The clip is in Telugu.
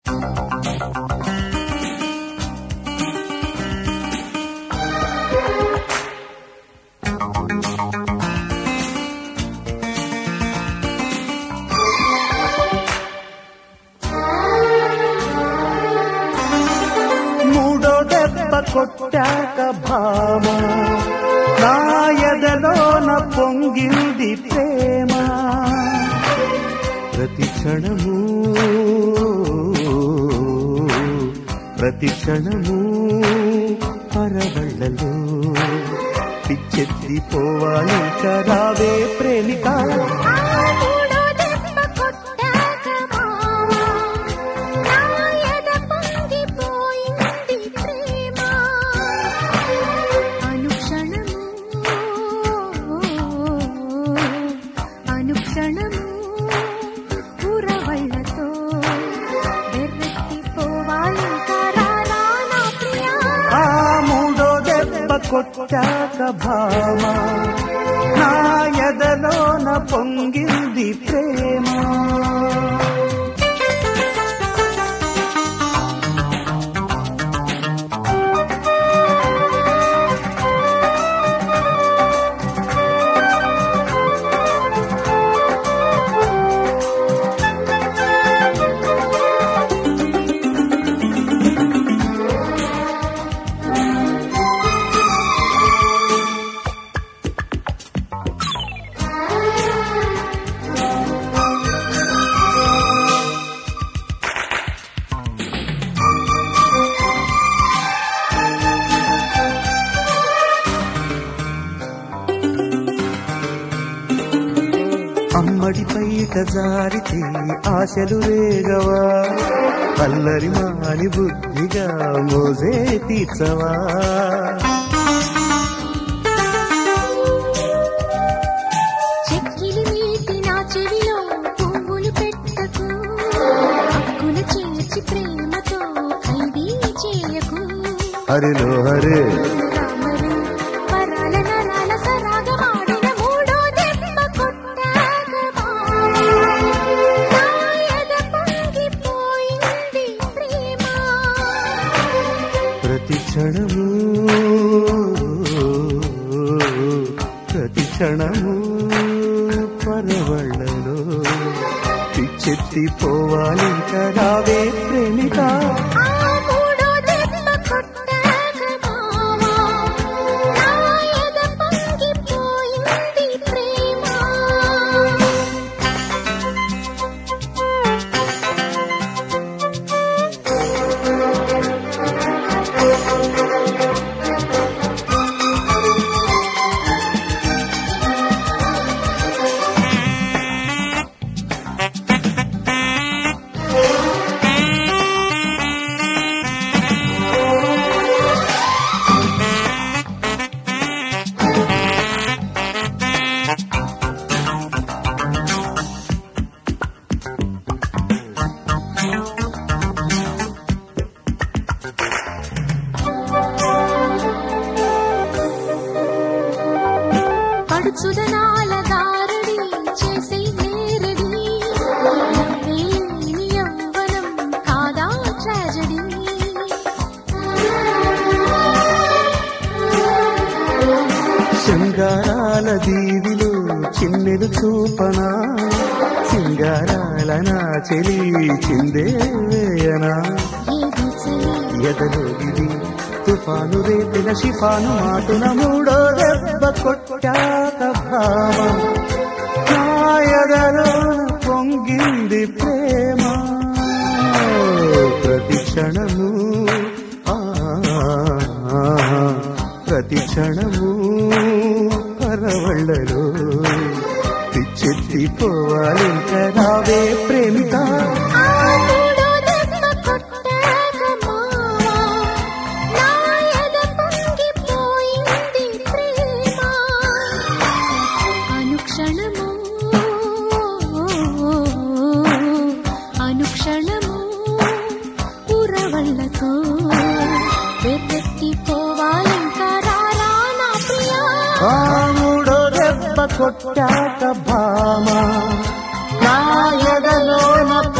మూడో దెబ్బ కొట్టాక భామ నా ఎదలోన పొంగింది ప్రేమ ప్రతి క్షణము ప్రతి క్షణము పరవళ్ళలో పిచ్చెత్తిపోవాలి రావే ప్రేమిక మూడో దెబ్బ కొట్టాక మావా నా ఎద పొంగిపోయింది ప్రేమ అనుక్షణము అనుక్షణము ఊరవళ్ళతో వెర్రెత్తిపోవాలి కరారా నా ప్రియా ఆ మూడో దెబ్బ కొట్టాక భామ నా ఎదలోన పొంగింది ప్రేమ అమ్మడి పైట జారితే ఆశలు రేగవా అల్లరి మాని బుద్ధిగా మోజే తీర్చవా చెక్కిలి మీటి నా చెవిలో పువ్వులు పెట్టకు హక్కున చేర్చి ప్రేమతో ఖైదీ చేయకు హరిలో హరే రామరు పరాల నరాల సరాగమాడిన మూడో దెబ్బ కొట్టాక మావా. నా ఎద పొంగిపోయింది ప్రేమ ప్రతి క్షణము ప్రతి క్షణము పరవళ్ళలో పిచ్చెత్తిపోవాలి రావే ప్రేమిక ఆ మూడో దెబ్బ కొట్టాక మావా. నా ఎద పొంగిపోయింది ప్రేమ పడుచుదనాల దారుడి చేసే నేరడి నవ్వేలేని యవ్వనం కాదా ట్రాజడీ శృంగారాల దీవిలో చిన్నెలు చూపనా సింగారాల నా చెలి చిందేయనా ఏది చలి ఎదలో ఇది తుఫాను రేపిన షిఫాను మాటున మూడో దెబ్బ కొట్టాక భామ నా ఎదలో పొంగింది ప్రేమ ప్రతి క్షణము ఆ, ప్రతి క్షణము పరవళ్ళలో పిచ్చెత్తిపోవాలి రావే ప్రేమిక ఆ మూడో దెబ్బ కొట్టాక మావా. నా ఎద పొంగిపోయింది ప్రేమ అనుక్షణము అనుక్షణము ఉరవళ్ళతో వెతెత్తిపోవాలింకా రారా నా ప్రియా ఆ మూడో దెబ్బ కొట్టాక భామ నా ఎదలోన